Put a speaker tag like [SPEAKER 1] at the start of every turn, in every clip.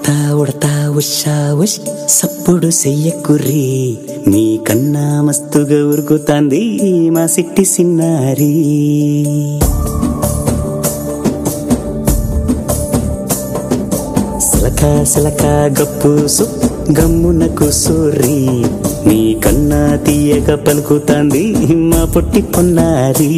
[SPEAKER 1] ఉడతా ఉడతా ఉషా ఉష్ సప్పుడు చెయ్యకుర్రి నీ కన్నా మస్తుగా ఉరుకుతాంది మా సిట్టి సిన్నారి సలక సలక గప్పుసు గమ్మున కూసోర్రి నీ కన్నా తీయక పలుకుతాంది మా పొట్టి పొన్నారి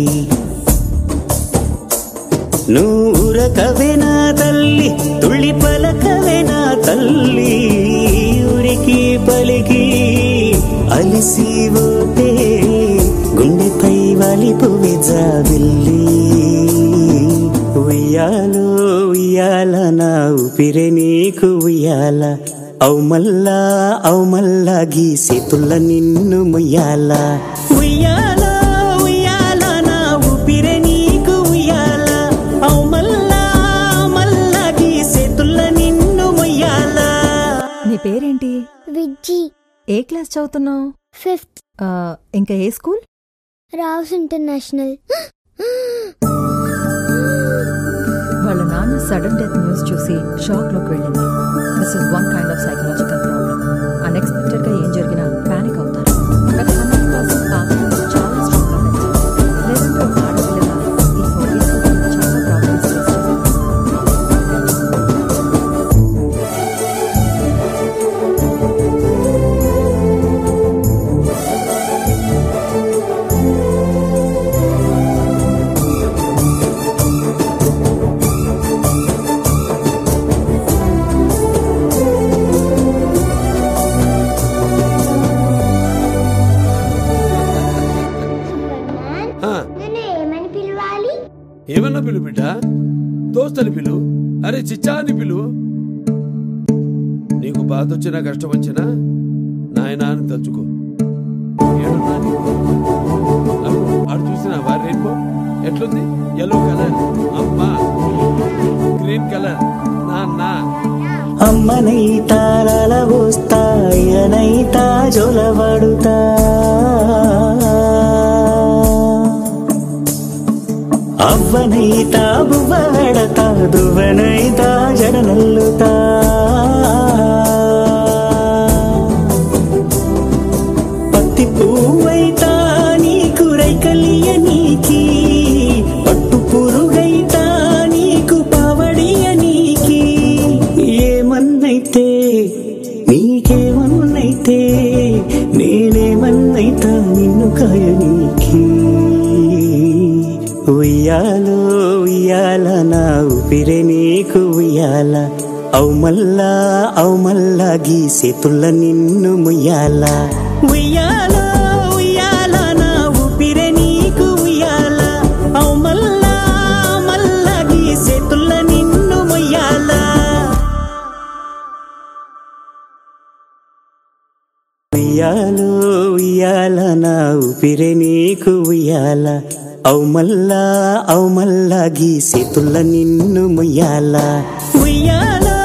[SPEAKER 1] నూరకవేనా తల్లి తుళ్ళి పలకవేనా తల్లి ఊరికి పలికి అలిసిపోతే గుండెపై వాలిపోవే జాబిల్లి ఉయ్యాలో ఉయ్యాల నా ఊపిరే నీకు ఉయ్యాల అవు మల్లా అవు మల్లా గీసేతుల్ల నిన్ను ముయ్యాల ఉయ్యాల ఉయ్యాల నా ఊపిరే నీకు ఉయ్యాల అవు మల్లా మల్లా గీసేతుల్ల నిన్ను ముయ్యాల
[SPEAKER 2] నీ పేరేంటి
[SPEAKER 3] విజ్జి
[SPEAKER 2] ఏ క్లాస్ చదువుతున్నావు
[SPEAKER 3] ఫిఫ్త్
[SPEAKER 2] ఇంకా ఏ స్కూల్
[SPEAKER 3] రావ్స్ ఇంటర్నేషనల్
[SPEAKER 2] వాళ్ళ నాన్న సడన్ డెత్ న్యూస్ చూసి షాక్ లోకి వెళ్ళింది this is one kind of psychological problem unexpected గా ఏం జరిగినా పానిక్ అవుతారు కానీ హండ్రెడ్ పర్సెంట్ ఆత్మహత్య చాలా స్ట్రాంగ్ గా పెంచాలి లేదంటే ఒక ఆడపిల్లగా ఈ hobbies తో చాలా ప్రాబ్లమ్స్ ఫేస్ చేస్తారు
[SPEAKER 4] ఆ,
[SPEAKER 3] నన్ను ఏమని పిలవాలి
[SPEAKER 4] ఏమన్నా పిలు బిడ్డ దోస్తని పిలు అరే చిచ్చా అని పిలు నీకు బాధ వచ్చినా కష్టం వచ్చినా నాయన అని తలుచుకో ఏడున్నా నీకు? అగో, ఆడు చూసినా వారి రెయిన్బో ఎట్లుంది ఎల్లో కలర్ అమ్మా గ్రీన్ కలర్ నాన్న
[SPEAKER 1] అమ్మనైతా లలవోస్తా అయ్యనైతా జొలబడుతా అవ్వనైతా బువ్వడతా దువ్వనైతా జడనల్లుతా పత్తి పువ్వైతా నీకు రైకలియ నీకి పట్టు పురుగైతా నీకు పావడియ నీకి ఏమన్నైతే నీకేమన్నైతే నేనేమన్నైతా నిన్ను కాయ నీకి ఉయ్యాలో ఉయ్యాల నా ఊపిరే నీకు ఉయ్యాల అవు మల్లా అవు మల్లా గీసేతుల్ల నిన్ను ముయ్యాల ఉయ్యాల ఉయ్యాల నా ఊపిరే నీకు ఉయ్యాల అవు మల్లా మల్లా గీసేతుల్ల నిన్ను ముయ్యాల ఉయ్యాలో ఉయ్యాల నా ఊపిరే నీకు ఉయ్యాల అవు మల్లా అవు మల్లా గీసేతుల్ల నిన్ను ముయ్యాల ఉయ్యాల